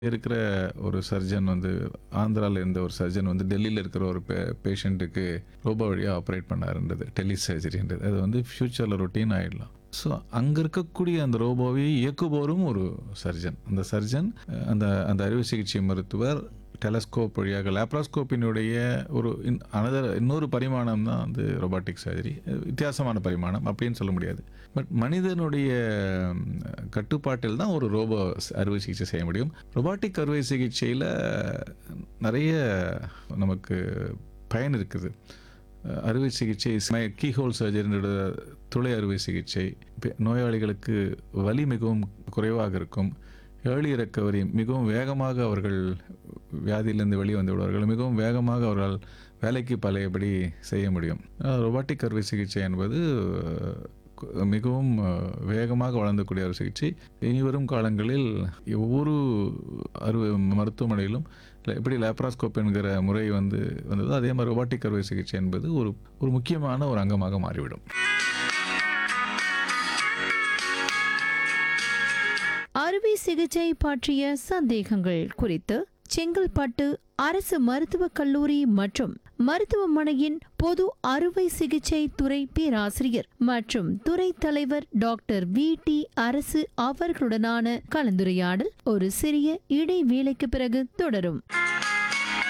இருக்கிற ஒரு சர்ஜன் வந்து ஆந்திராவில் இருந்த ஒரு சர்ஜன் வந்து டெல்லியில் இருக்கிற ஒரு பே பேஷண்ட்டுக்கு ரோபோ வழியாக ஆப்ரேட் பண்ணாருன்றது டெலி சர்ஜரின்றது அது வந்து ஃப்யூச்சரில் ரொட்டீன் ஆகிடலாம் ஸோ அங்கே இருக்கக்கூடிய அந்த ரோபோவை இயக்குபவரும் ஒரு சர்ஜன் அந்த சர்ஜன் அஹ், அந்த அந்த அறுவை சிகிச்சை மருத்துவர் டெலஸ்கோப் வழியாக லேப்ராஸ்கோப்பினுடைய ஒரு அனதர் இன்னொரு பரிமாணம் தான் வந்து ரொபாட்டிக் சர்ஜரி வித்தியாசமான பரிமாணம் அப்படின்னு சொல்ல முடியாது பட் மனிதனுடைய ம், கட்டுப்பாட்டில் தான் ஒரு ரோபோ ஸ்- அறுவை சிகிச்சை செய்ய முடியும் ரொபாட்டிக் அறுவை சிகிச்சையில் நிறைய நமக்கு பயன் இருக்குது அஹ், அறுவை சிகிச்சை கீஹோல் சர்ஜரியோட துளை அறுவை சிகிச்சை பெ- நோயாளிகளுக்கு வலி மிகவும் குறைவாக இருக்கும் ஏர்லி ரெக்கவரி மிகவும் வேகமாக அவர்கள் வியாதியிலிருந்து வெளியே வந்து விடுவார்கள் மிகவும் வேகமாக அவர்கள் வேலைக்கு பழையபடி செய்ய முடியும் ரொபாட்டிக் அறுவை சிகிச்சை என்பது அஹ், கு- மிகவும் அஹ், வேகமாக வளர்ந்தக்கூடிய ஒரு சிகிச்சை இனிவரும் காலங்களில் ஒவ்வொரு அறுவை மருத்துவமனையிலும் ல- எப்படி லேப்ராஸ்கோப் என்கிற முறை வந்து வந்ததோ அதே மாதிரி ரொபாட்டிக் அறுவை சிகிச்சை என்பது ஒரு ஒரு முக்கியமான ஒரு அங்கமாக மாறிவிடும் அறுவை சிகிச்சை பற்றிய சந்தேகங்கள் குறித்து செங்கல்பட்டு அரசு மருத்துவக் கல்லூரி மற்றும் மருத்துவமனையின் பொது அறுவை சிகிச்சை துறை பேராசிரியர் மற்றும் துறை தலைவர் டாக்டர் வி டி அரசு அவர்களுடனான கலந்துரையாடல் ஒரு சிறிய இடைவேளைக்கு பிறகு தொடரும்